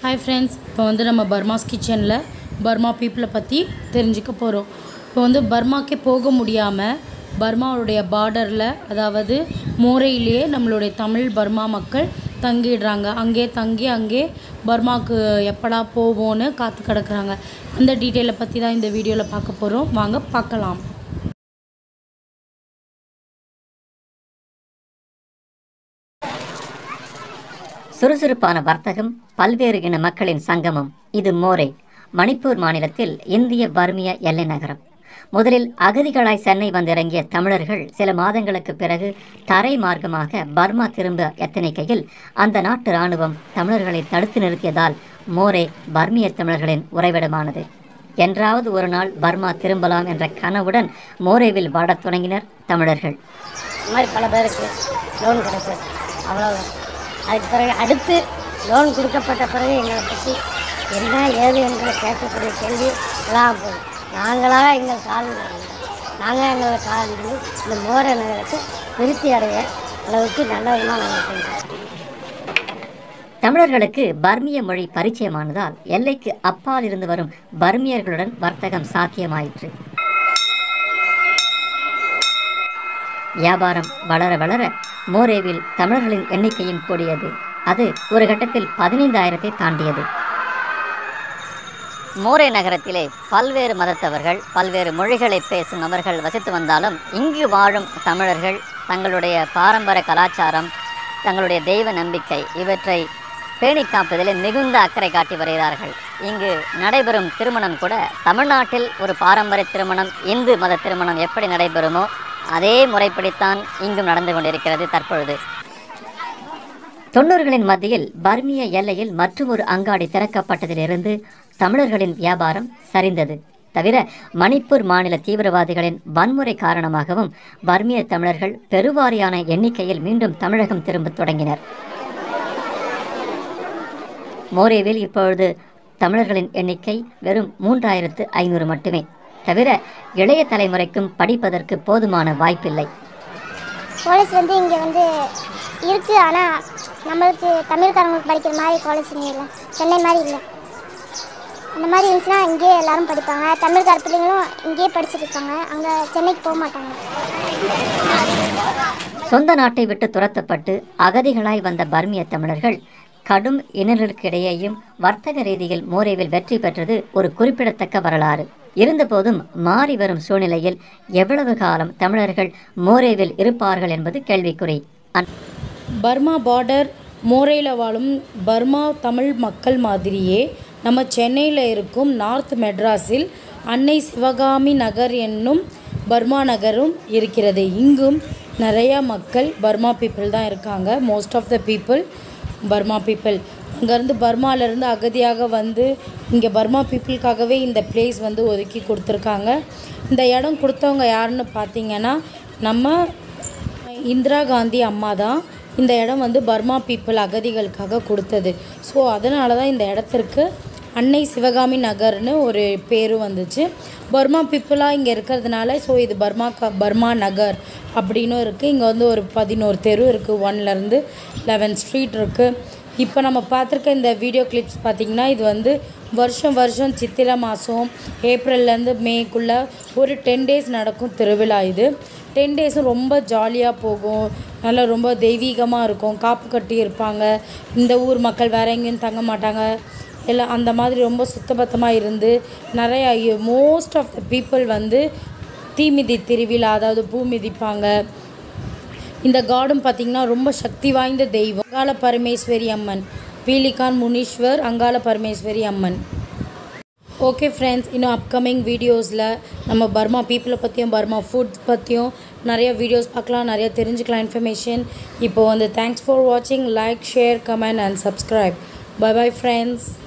hi friends இப்போ வந்து நம்ம பர்மாஸ் கிச்சனில் பர்மா பீப்புளை பற்றி தெரிஞ்சுக்க போகிறோம் இப்போ வந்து பர்மாக்கே போக முடியாமல் பர்மாவுடைய பார்டரில் அதாவது மோரையிலேயே நம்மளுடைய தமிழ் பர்மா மக்கள் தங்கிடுறாங்க அங்கே தங்கி அங்கே பர்மாவுக்கு எப்படா போவோன்னு காத்து கிடக்குறாங்க அந்த டீட்டெயிலை பற்றி தான் இந்த வீடியோவில் பார்க்க போகிறோம் வாங்க பார்க்கலாம் சுறுசுறுப்பான வர்த்தகம் பல்வேறு இன மக்களின் சங்கமம் இது மோரே மணிப்பூர் மாநிலத்தில் இந்திய பர்மிய எல்லை நகரம் முதலில் அகதிகளாய் சென்னை வந்திறங்கிய தமிழர்கள் சில மாதங்களுக்கு பிறகு தரை மார்க்கமாக பர்மா திரும்ப எத்தனிக்கையில் அந்த நாட்டு இராணுவம் தமிழர்களை தடுத்து நிறுத்தியதால் மோரே பர்மிய தமிழர்களின் உறைவிடமானது என்றாவது ஒரு நாள் பர்மா திரும்பலாம் என்ற கனவுடன் மோரேவில் வாடத் தொடங்கினர் தமிழர்கள் இந்த மாதிரி பல பேருக்கு லோன் கிடைச்சது அவ்வளோதான் அதுக்கு பிறகு அடுத்து லோன் கொடுக்கப்பட்ட பிறகு எங்களை பற்றி என்ன ஏது எங்களை கேட்கக்கூடிய கேள்வி எல்லாம் போதும் நாங்களாக எங்கள் கால் நாங்கள் எங்களை கால் இருந்து இந்த மோர நகரத்தை விருத்தி அடைய அளவுக்கு நல்ல விதமாக நாங்கள் செஞ்சோம் தமிழர்களுக்கு பர்மிய மொழி பரிச்சயமானதால் எல்லைக்கு அப்பால் இருந்து வரும் பர்மியர்களுடன் வர்த்தகம் சாத்தியமாயிற்று வியாபாரம் வளர வளர மோரேவில் தமிழர்களின் எண்ணிக்கையும் கூடியது அது ஒரு கட்டத்தில் பதினைந்தாயிரத்தை தாண்டியது மோரே நகரத்திலே பல்வேறு மதத்தவர்கள் பல்வேறு மொழிகளை பேசும் அவர்கள் வசித்து வந்தாலும் இங்கு வாழும் தமிழர்கள் தங்களுடைய பாரம்பரிய கலாச்சாரம் தங்களுடைய தெய்வ நம்பிக்கை இவற்றை பேணி காப்பதில் மிகுந்த அக்கறை காட்டி வருகிறார்கள் இங்கு நடைபெறும் திருமணம் கூட தமிழ்நாட்டில் ஒரு பாரம்பரிய திருமணம் இந்து மத திருமணம் எப்படி நடைபெறுமோ அதே முறைப்படித்தான் இங்கும் நடந்து கொண்டிருக்கிறது தற்பொழுது தொண்ணூறுகளின் மத்தியில் பர்மிய எல்லையில் மற்றொரு அங்காடி திறக்கப்பட்டதிலிருந்து தமிழர்களின் வியாபாரம் சரிந்தது தவிர மணிப்பூர் மாநில தீவிரவாதிகளின் வன்முறை காரணமாகவும் பர்மிய தமிழர்கள் பெருவாரியான எண்ணிக்கையில் மீண்டும் தமிழகம் திரும்பத் தொடங்கினர் மோரேவில் இப்பொழுது தமிழர்களின் எண்ணிக்கை வெறும் மூன்றாயிரத்து ஐநூறு மட்டுமே தவிர இளைய தலைமுறைக்கும் படிப்பதற்கு போதுமான வாய்ப்பில்லை காலேஜ் வந்து இங்கே வந்து இருக்குது ஆனால் நம்மளுக்கு தமிழ்காரங்களுக்கு படிக்கிற மாதிரி காலேஜ் இங்கே இல்லை சென்னை மாதிரி இல்லை அந்த மாதிரி இருந்துச்சுன்னா இங்கேயே எல்லாரும் படிப்பாங்க தமிழ்கார பிள்ளைங்களும் இங்கேயே படிச்சுட்டு இருக்காங்க அங்கே சென்னைக்கு போக மாட்டாங்க சொந்த நாட்டை விட்டு துரத்தப்பட்டு அகதிகளாய் வந்த பர்மிய தமிழர்கள் கடும் இனர்களுக்கிடையேயும் வர்த்தக ரீதியில் மோரேவில் வெற்றி பெற்றது ஒரு குறிப்பிடத்தக்க வரலாறு இருந்தபோதும் மாறி வரும் சூழ்நிலையில் எவ்வளவு காலம் தமிழர்கள் மோரேவில் இருப்பார்கள் என்பது கேள்விக்குறி அன்- பர்மா பார்டர் மோரேல வாழும் பர்மா தமிழ் மக்கள் மாதிரியே நம்ம சென்னையில் இருக்கும் நார்த் மெட்ராஸில் அன்னை சிவகாமி நகர் என்னும் பர்மா நகரும் இருக்கிறது இங்கும் நிறைய மக்கள் பர்மா பீப்புள் தான் இருக்காங்க most of the people Burma people அங்கேருந்து பர்மாலேருந்து அகதியாக வந்து இங்கே பர்மா பீப்புளுக்காகவே இந்த பிளேஸ் வந்து ஒதுக்கி கொடுத்துருக்காங்க இந்த இடம் கொடுத்தவங்க யாருன்னு பார்த்தீங்கன்னா நம்ம இந்திரா காந்தி அம்மா தான் இந்த இடம் வந்து பர்மா பீப்புள் அகதிகளுக்காக கொடுத்தது ஸோ அதனால தான் இந்த இடத்திற்கு அன்னை சிவகாமி நகர்னு ஒரு பேர் வந்துச்சு பர்மா பீப்புளாக இங்கே இருக்கிறதுனால ஸோ இது பர்மா க பர்மா நகர் அப்படின்னும் இருக்குது இங்கே வந்து ஒரு பதினோரு தெரு இருக்குது ஒன்லேருந்து லெவன் ஸ்ட்ரீட் இருக்குது இப்போ நம்ம பார்த்துருக்க இந்த வீடியோ கிளிப்ஸ் பார்த்திங்கன்னா இது வந்து வருஷம் வருஷம் சித்திரை மாதம் ஏப்ரல்லேருந்து மேக்குள்ளே ஒரு டென் டேஸ் நடக்கும் திருவிழா இது டென் டேஸும் ரொம்ப ஜாலியாக போகும் நல்லா ரொம்ப தெய்வீகமாக இருக்கும் காப்பு கட்டி இருப்பாங்க இந்த ஊர் மக்கள் வேற எங்கேயும் தங்க மாட்டாங்க எல்லாம் அந்த மாதிரி ரொம்ப சுத்தபத்தமாக இருந்து நிறைய மோஸ்ட் ஆஃப் த பீப்புள் வந்து தீமிதி திருவிழா அதாவது பூ மிதிப்பாங்க இந்த காடும் பார்த்திங்கன்னா ரொம்ப சக்தி வாய்ந்த தெய்வம் அங்காள பரமேஸ்வரி அம்மன் பீலிகான் முனீஸ்வர் அங்காள பரமேஸ்வரி அம்மன் ஓகே ஃப்ரெண்ட்ஸ் இன்னும் அப்கமிங் வீடியோஸில் நம்ம பர்மா பீப்புளை பற்றியும் பர்மா ஃபுட்ஸ் பற்றியும் நிறைய வீடியோஸ் பார்க்கலாம் நிறைய தெரிஞ்சுக்கலாம் இன்ஃபர்மேஷன் இப்போ வந்து தேங்க்ஸ் ஃபார் வாட்சிங் like share comment and subscribe bye bye friends